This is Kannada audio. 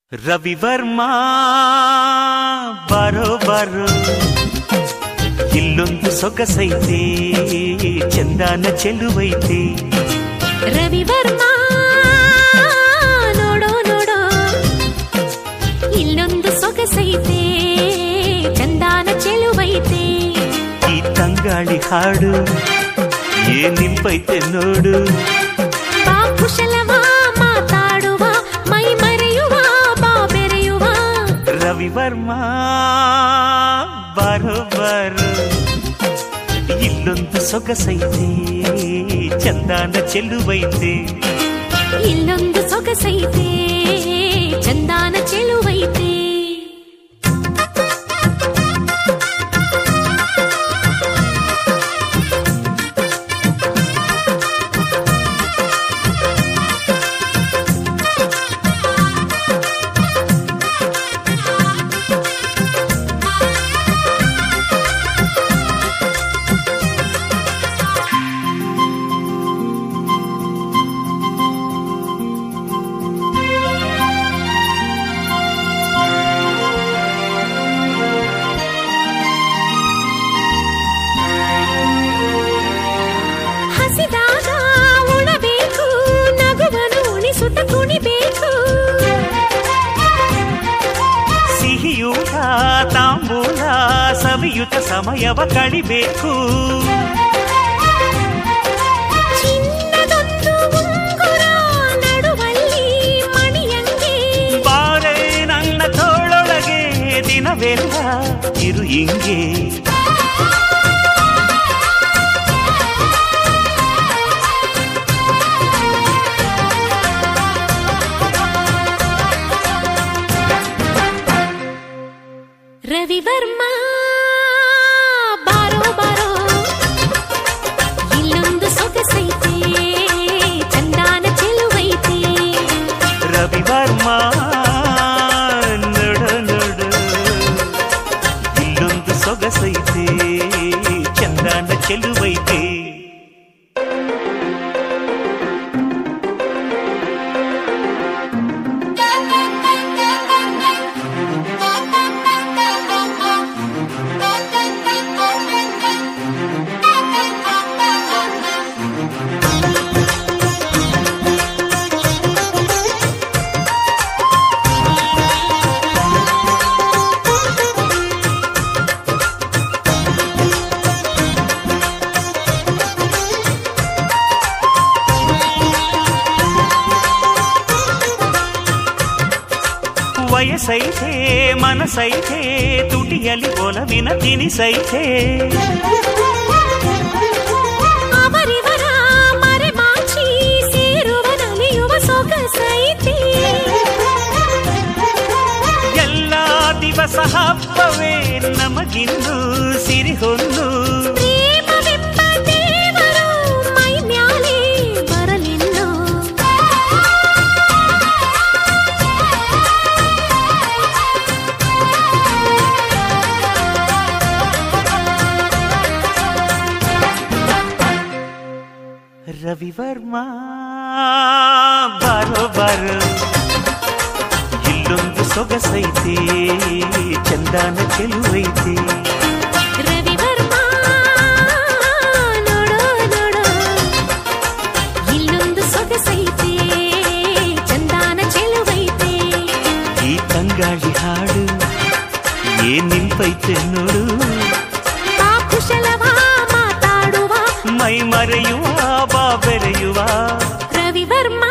ರವಿವರ್ಮ ಬಾರೋ ಬಾರೋ ಇಲ್ಲೊಂದು ಸೊಗಸೈತೆ ಚಂದಾನ ಚೆಲುವೈತೆ ರವಿವರ್ಮ ನೋಡೋ ನೋಡೋ ಇಲ್ಲೊಂದು ಸೊಗಸೈತೆ ಚಂದಾನ ಚೆಲುವೈತೆ ಈ ತಂಗಾಳಿ ಹಾಡು ಏನಿಂಪೈತೆ ನೋಡು ಬಾ ಕುಶಲವ ಮಾತಾಡುವ ಮೈ ಮರೆಯುವ ಬಾ ಬೆರೆಯುವ ರವಿವರ್ಮ ಬಾರೋ ಬಾರೋ ಇಲ್ಲೊಂದು ಸೊಗಸೈತೆ ಚಂದಾನ ಚೆಲುವೈತೆ ಇಲ್ಲೊಂದು ಸೊಗಸೈತೆ ಚಂದಾನ ಚೆಲುವೈತೆ ಹಸಿದಾಗ ಉಣಬೇಕು ನಗುವನು ಉಣಿಸುತ್ತ ಕುಣಿಬೇಕು ಸಿಹಿಯೂಟ ತಾಂಬೂಲ ಸವಿಯುತ ಸಮಯವ ಕಳಿಬೇಕು ಚಿನ್ನದೊಂದು ಉಂಗುರ ನಡುವಲ್ಲಿ ಮಣಿಯಂಗೆ ಬಾರೆ ನನ್ನ ತೋಳೊಳಗೆ ದಿನವೆಲ್ಲ ಇರು ಹಿಂಗೆ ರವಿವರ್ಮ ಬಾರೋ ಬಾರೋ ಇಲ್ಲೊಂದು ಸೊಗಸೈತೆ ಚಂದಾನ ಚೆಲುವೈತೆ ರವಿವರ್ಮ ನೋಡು ನೋಡು ಇಲ್ಲೊಂದು ಸೊಗಸೈತೆ ಚಂದಾನ ಚೆಲುವೈತೆ ವಯಸ್ಸೈತೆ ಮನಸೈತೆ ತುಟಿಯಲ್ಲಿ ಒಲವಿನ ತಿನಿಸೈತೆ ಅವರಿವರ ಮರೆಮಾಚಿ ಸೇರುವ ನಲಿಯುವ ಸೊಗಸೈತೆ ಎಲ್ಲ ದಿವಸ ಹಬ್ಬವೇ ನಮಗಿಂದು ಸಿರಿಹೊಂದು ಪ್ರೇಮವೆಂಬ ದೇವರು ಮೈ ಮ್ಯಾಲೆ ಬರಲಿಲ್ಲ ರವಿವರ್ಮ ಬಾರೋ ಬಾರೋ ಇಲ್ಲೊಂದು ಸೊಗಸೈತೆ ಚಂದಾನ ಚೆಲುವೈತೆ ರವಿವರ್ಮ ನೋಡೋ ನೋಡೋ ಇಲ್ಲೊಂದು ಸೊಗಸೈತೆ ಚಂದಾನ ಚೆಲುವೈತೆ ಈ ತಂಗಾಳಿ ಹಾಡು ಏನ್ ನಿಂಪೈತೆ ನೋಡು ಆ ಕುಶಲವ ಮಾತಾಡುವ ಮೈ ಮರೆಯುವ ಬಾ ಬೆರೆಯುವ ರವಿವರ್ಮ